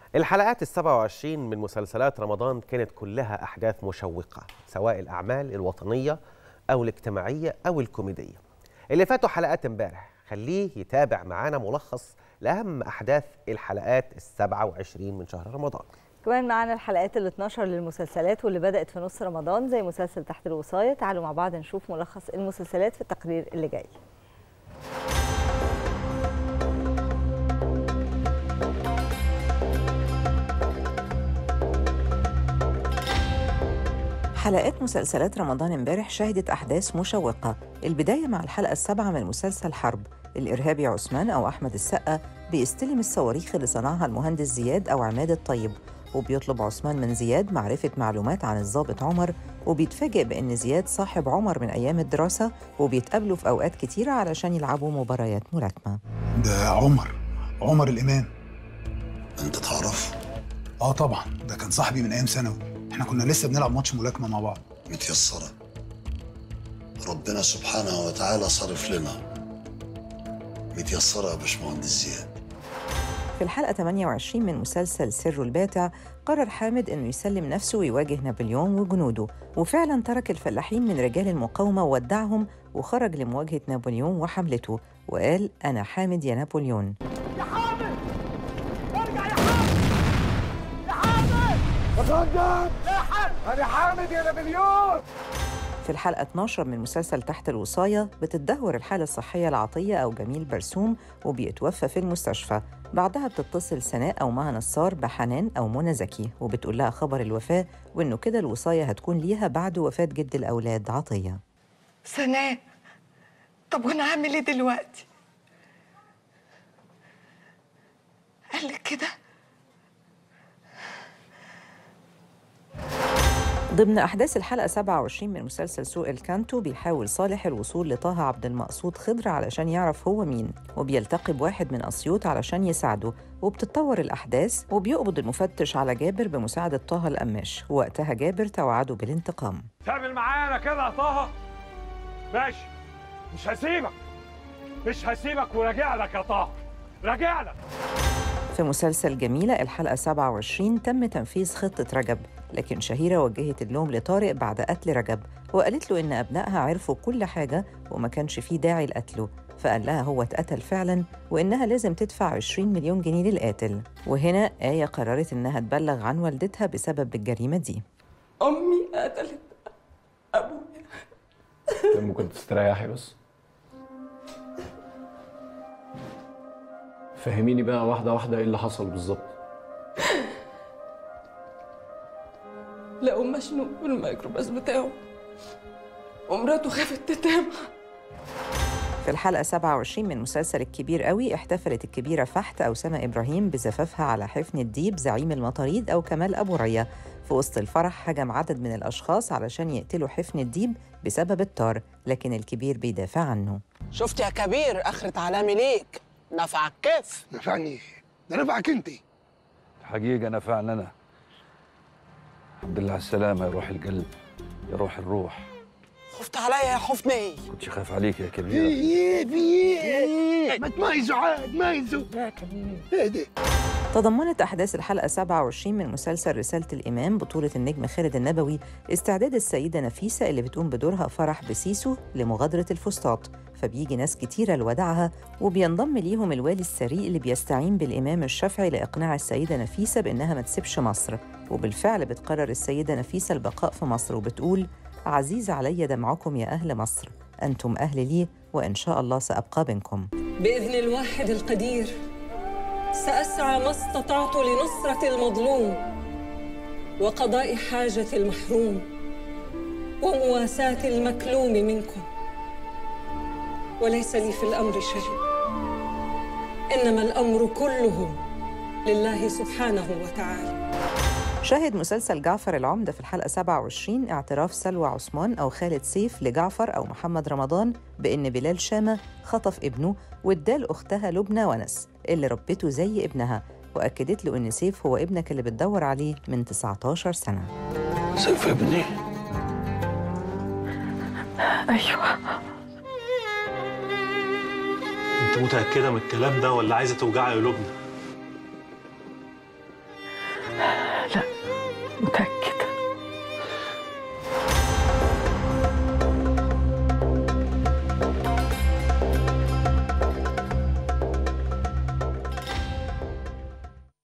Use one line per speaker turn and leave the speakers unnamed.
الحلقات السبعة وعشرين من مسلسلات رمضان كانت كلها أحداث مشوقة سواء الأعمال الوطنية أو الاجتماعية أو الكوميدية اللي فاتوا حلقات امبارح خليه يتابع معانا ملخص لأهم أحداث الحلقات السبعة وعشرين من شهر رمضان
كمان معانا الحلقات ال 12 للمسلسلات واللي بدأت في نص رمضان زي مسلسل تحت الوصاية تعالوا مع بعض نشوف ملخص المسلسلات في التقرير اللي جاي
حلقات مسلسلات رمضان امبارح شهدت أحداث مشوقة البداية مع الحلقة السابعة من مسلسل حرب الإرهابي عثمان أو أحمد السقا بيستلم الصواريخ اللي صنعها المهندس زياد أو عماد الطيب وبيطلب عثمان من زياد معرفة معلومات عن الضابط عمر وبيتفاجئ بأن زياد صاحب عمر من أيام الدراسة وبيتقابلوا في أوقات كتيرة علشان يلعبوا مباريات ملاكمة
ده عمر عمر الإمام
انت تعرف
اه طبعا ده كان صاحبي من ايام ثانوي احنا كنا لسه بنلعب ماتش ملاكمه مع بعض
متيسرة ربنا سبحانه وتعالى صرف لنا متيسرة يا باشمهندس زياد
في الحلقة 28 من مسلسل سر الباتع قرر حامد إنه يسلم نفسه ويواجه نابليون وجنوده وفعلا ترك الفلاحين من رجال المقاومة وودعهم وخرج لمواجهة نابليون وحملته وقال أنا حامد يا نابليون في الحلقة 12 من مسلسل تحت الوصاية بتتدهور الحالة الصحية لعطية أو جميل برسوم وبيتوفى في المستشفى بعدها بتتصل سناء أو مها نصار بحنان أو منى زكي وبتقول لها خبر الوفاة وإنه كده الوصاية هتكون ليها بعد وفاة جد الأولاد عطية
سناء طب وانا اعمل ايه دلوقتي قال لك كده
ضمن أحداث الحلقة 27 من مسلسل سوق الكانتو بيحاول صالح الوصول لطه عبد المقصود خضر علشان يعرف هو مين وبيلتقي بواحد من أسيوط علشان يساعده وبتتطور الأحداث وبيقبض المفتش على جابر بمساعدة طه القماش ووقتها جابر توعده بالانتقام
تعمل معانا كده يا طه ماشي مش هسيبك مش هسيبك وراجع لك يا طه راجع لك
في مسلسل جميلة الحلقة 27 تم تنفيذ خطة رجب لكن شهيرة وجهت اللوم لطارق بعد قتل رجب وقالت له إن أبنائها عرفوا كل حاجة وما كانش فيه داعي لقتله فقال لها هو اتقتل فعلا وإنها لازم تدفع 20 مليون جنيه للقاتل وهنا آية قررت إنها تبلغ عن والدتها بسبب الجريمة دي
امي قتلت ابويا
ممكن تستريحي بس فهميني بقى واحدة واحدة ايه اللي حصل بالظبط
لقوا مشنوق بالميكروباص بتاعه ومراته خافت تتابع
في الحلقة 27 من مسلسل الكبير قوي احتفلت الكبيرة فحت أو سما إبراهيم بزفافها على حفن الديب زعيم المطاريد أو كمال أبو ريا في وسط الفرح هجم عدد من الأشخاص علشان يقتلوا حفن الديب بسبب الطار لكن الكبير بيدافع عنه
شفت يا كبير اخرة علامي ليك نفعك كيف
نفعني ايه؟ ده نفعك انت
الحقيقة نفعنا أنا الحمد لله على السلامة يا روح القلب يا روح الروح
خفت عليا يا حفني
كنت خايف عليك يا
في
كبيرة
ايه في ايه؟ ما تميزوا عاد ميزوا ايه ده؟
تضمنت أحداث الحلقة 27 من مسلسل رسالة الإمام بطولة النجم خالد النبوي استعداد السيدة نفيسة اللي بتقوم بدورها فرح بسيسو لمغادرة الفسطاط فبيجي ناس كتيرة لوداعها وبينضم ليهم الوالي السري اللي بيستعين بالإمام الشافعي لإقناع السيدة نفيسة بإنها ما تسيبش مصر وبالفعل بتقرر السيدة نفيسة البقاء في مصر وبتقول عزيز علي دمعكم يا أهل مصر أنتم أهل لي وإن شاء الله سأبقى بينكم
بإذن الواحد القدير سأسعى ما استطعت لنصرة المظلوم وقضاء حاجة المحروم ومواساة المكلوم منكم وليس لي في الأمر شيء إنما الأمر كله لله سبحانه وتعالى
شاهد مسلسل جعفر العمدة في الحلقة 27 اعتراف سلوى عثمان أو خالد سيف لجعفر أو محمد رمضان بإن بلال شامة خطف ابنه وادال أختها لبنى ونس اللي ربته زي ابنها وأكدت له إن سيف هو ابنك اللي بتدور عليه من 19 سنة
سيف ابني
ايوه
انت متأكدة من الكلام ده ولا عايزة توجعي قلوبنا؟
متأكد